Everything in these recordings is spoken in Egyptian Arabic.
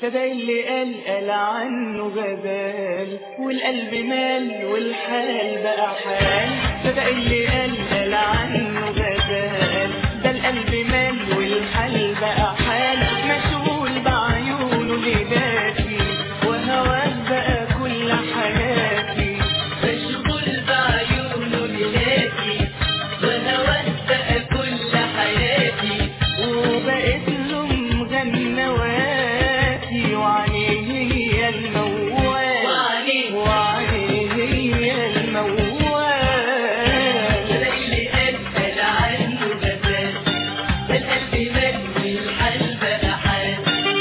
صدق اللي قال قال عنه غزال والقلب مال والحال بقى حال صدق اللي قال قال عنه غزال ده القلب مال والحال بقى حال مشغول بعيونه ليلاتي وهواه بقى كل حياتي مشغول بعيونه ليلاتي وهواه بقى كل حياتي وبقيت له مغنواتي وعليه هي الموال وعليه. وعليه هي الموال صدق اللي قال قال عنه غزال ده القلب مال والحال بقى حال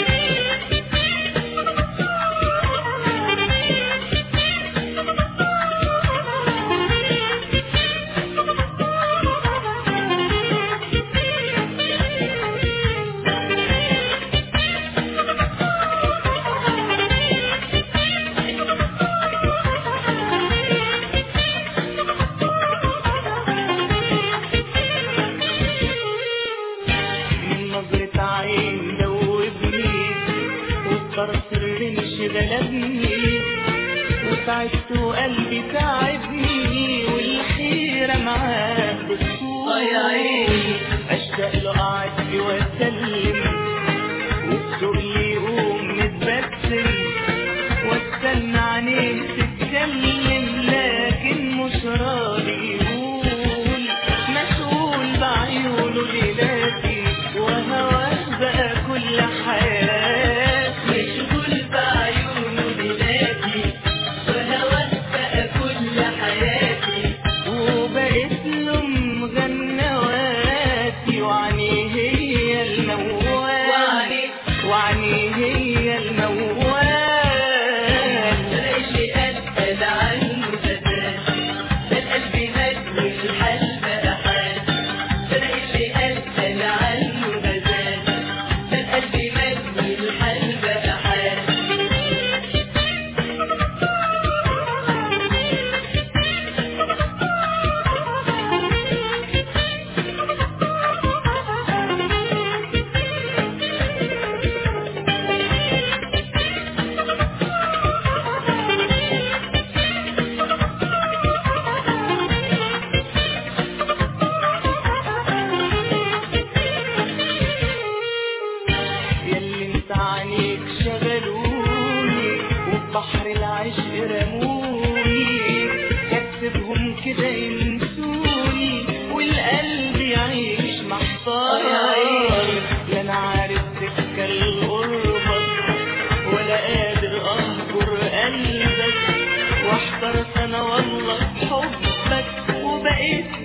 من نظرة عين دوبني وبطرف الرمش غلبني وتعبت وقلبي تعبني والحيرة معاه آه يا عيني. أشتاق له أعدي وأسلم وبسؤلي يقوم متبسم واستنى عينيه تتكلم لكن مش راضي يقول مسؤول بعيونه ليلاتي وهواه بقى كل حياتي مشغول بعيونه ليلاتي وهواه بقى كل حياتي وبقيت له مغنواتي وعني هي الموال وعليه. وعني هي الموال صدق اللي قال قال عنه غزال ده القلب مال والحال بقى حال صدق اللي قال قال عنه غزال ده القلب مال والحال بقى حال ياللي انت عنيك شغلوني وبحر العشق رموني هكسبهم كده ينسوني والقلب يعيش محتار لا انا عارف سكة الغربة ولا قادر اهجر قلبك واحترت انا والله بحبك وبقيت